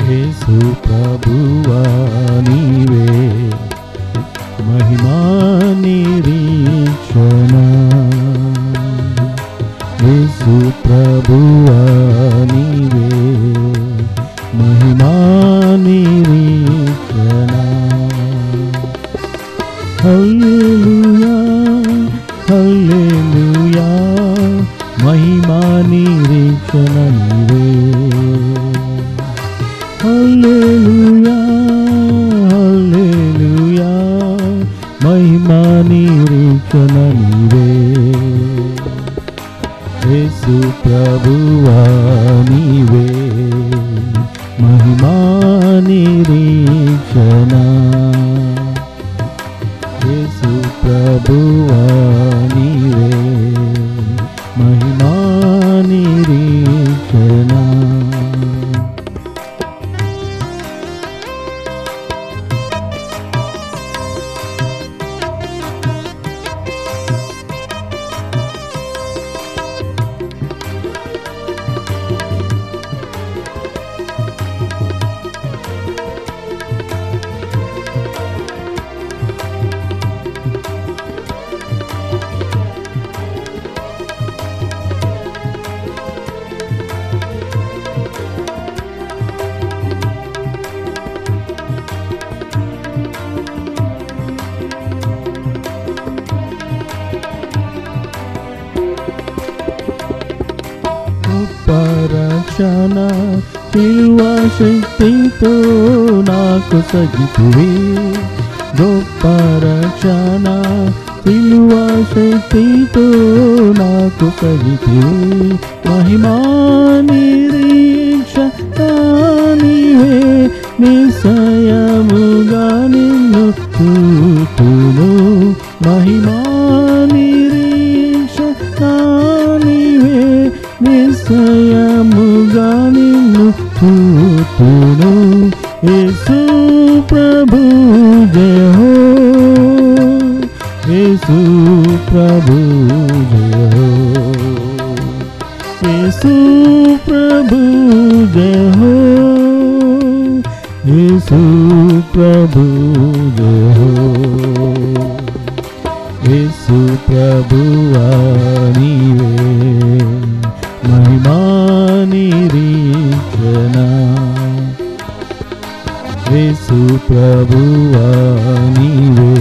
యేసు ప్రభువా నీవే మహిమా నిరీక్షణ యేసు ప్రభువా నీవే మహిమా నిరీక్షణ హల్లెలూయా హల్లెలూయా మహిమా నిరీక్షణ నీవే హల్లెలూయా హల్లెలూయా మహిమా నిరీక్షణ నీవే యేసు ప్రభువా నీవే మహిమా నిరీక్షణ యేసు ప్రభువా నీవే మహిమా నిరీక్షణ పరక్షణ శిల్వ శక్తితో నాకు సగితువే గొప్ప రక్షణ శిల్వ శక్తితో నాకు సగితువే మహిమా నిరీక్ష నీవే నిశ్చయముగా నిన్ను చూతును మహిమా నిరీక్ష నీవే నిశ్చయముగా నిన్ను చూతును యేసు ప్రభు జయ హో యేసు ప్రభు జయ హో యేసు ప్రభు జయ హో యేసు ప్రభు జయ హో యేసు ప్రభువా నీవే మహిమా నిరీక్షణ యేసు ప్రభువా నీవే